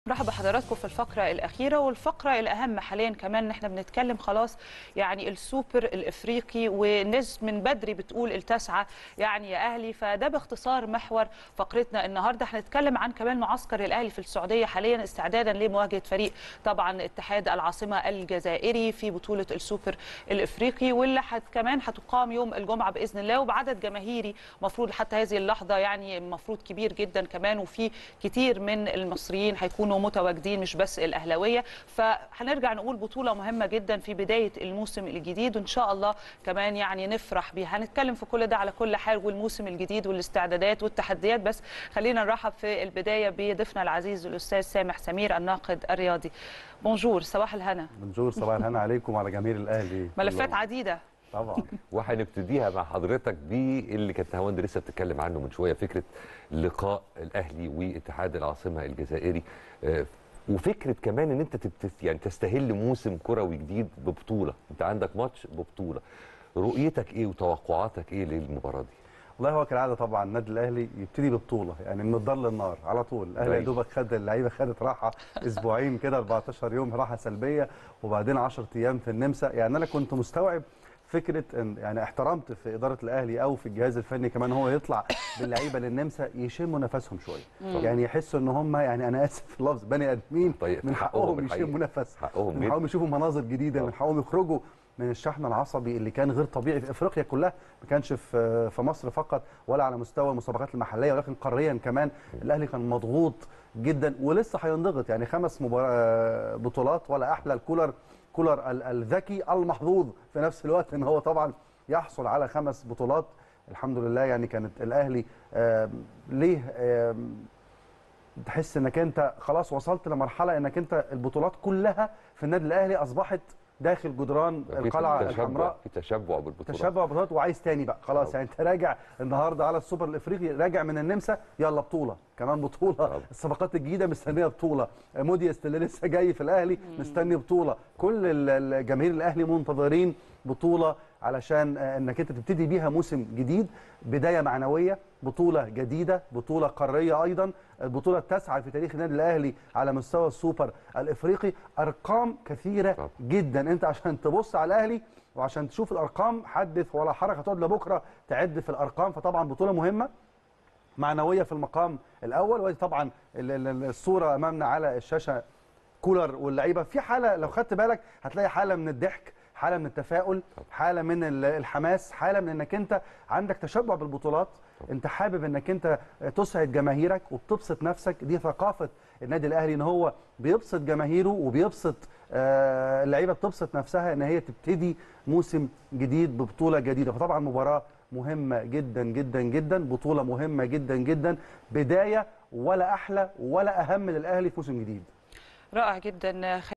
مرحبا بحضراتكم في الفقرة الأخيرة والفقرة الأهم حاليا كمان احنا بنتكلم خلاص يعني السوبر الإفريقي وناس من بدري بتقول التاسعة يعني يا أهلي فده باختصار محور فقرتنا النهاردة هنتكلم عن كمان معسكر الأهلي في السعودية حاليا استعدادا لمواجهة فريق طبعا اتحاد العاصمة الجزائري في بطولة السوبر الإفريقي واللي حت كمان هتقام يوم الجمعة بإذن الله وبعدد جماهيري مفروض حتى هذه اللحظة يعني مفروض كبير جدا كمان وفي كتير من المصريين هيكونوا يكونوا متواجدين مش بس الاهلاويه فهنرجع نقول بطوله مهمه جدا في بدايه الموسم الجديد وان شاء الله كمان يعني نفرح بيها هنتكلم في كل ده على كل حال والموسم الجديد والاستعدادات والتحديات بس خلينا نرحب في البدايه بضيفنا العزيز الاستاذ سامح سمير الناقد الرياضي بونجور صباح الهنا بونجور صباح الهنا عليكم وعلى جماهير الاهلي ملفات كلهم. عديده طبعا وهنبتديها مع حضرتك باللي كانت هوند لسه بتتكلم عنه من شويه فكره لقاء الاهلي واتحاد العاصمه الجزائري آه، وفكره كمان ان انت تبت يعني تستهل موسم كروي جديد ببطوله انت عندك ماتش ببطوله رؤيتك ايه وتوقعاتك ايه للمباراه دي والله هو كالعاده طبعا النادي الاهلي يبتدي ببطوله يعني من الدار للنار على طول الاهلي يا كويس. دوبك خد اللعيبه خدت راحه اسبوعين كده 14 يوم راحه سلبيه وبعدين 10 ايام في النمسا يعني انا كنت مستوعب فكره ان يعني احترمت في اداره الاهلي او في الجهاز الفني كمان هو يطلع باللعيبه للنمسا يشموا نفسهم شويه يعني يحسوا ان هم يعني انا اسف في اللفظ بني ادمين طيب، من حقهم حقهم الحقيقي. يشموا نفس حقهم من جدا. حقهم يشوفوا مناظر جديده من طبعا. حقهم يخرجوا من الشحن العصبي اللي كان غير طبيعي في افريقيا كلها ما كانش في في مصر فقط ولا على مستوى المسابقات المحليه ولكن قاريا كمان الاهلي كان مضغوط جدا ولسه هينضغط يعني خمس مبار- بطولات ولا احلى الكولر كولر ال- الذكي المحظوظ في نفس الوقت ان هو طبعا يحصل على خمس بطولات الحمد لله يعني كانت الاهلي آم، ليه آم، تحس انك انت خلاص وصلت لمرحله انك انت البطولات كلها في النادي الاهلي اصبحت داخل جدران في القلعه تشبع الحمراء في تشبع بالبطولات تشبع بطولات وعايز تاني بقى خلاص طبعا. يعني انت راجع النهارده على السوبر الافريقي راجع من النمسا يلا بطوله كمان بطوله طبعا. الصفقات الجديده مستنيه بطوله موديست اللي لسه جاي في الاهلي مستني بطوله كل ال- الجماهير الاهلي منتظرين بطوله علشان آه، انك انت تبتدي بيها موسم جديد بدايه معنويه بطوله جديده بطوله قاريه ايضا البطوله التاسعه في تاريخ النادي الاهلي على مستوى السوبر الافريقي ارقام كثيره طبعا. جدا انت عشان تبص على الاهلي وعشان تشوف الارقام حدث ولا حرج هتقعد لبكره تعد في الارقام فطبعا بطوله مهمه معنويه في المقام الاول ودي طبعا ال- ال- الصوره امامنا على الشاشه كولر واللعيبه في حاله لو خدت بالك هتلاقي حاله من الضحك حاله من التفاؤل حاله من ال- الحماس حاله من انك انت عندك تشبع بالبطولات انت حابب انك انت تسعد جماهيرك وبتبسط نفسك دي ثقافه النادي الاهلي ان هو بيبسط جماهيره وبيبسط آه، اللعيبه بتبسط نفسها ان هي تبتدي موسم جديد ببطوله جديده فطبعا مباراه مهمه جدا جدا جدا بطوله مهمه جدا جدا بدايه ولا احلى ولا اهم للاهلي في موسم جديد رائع جدا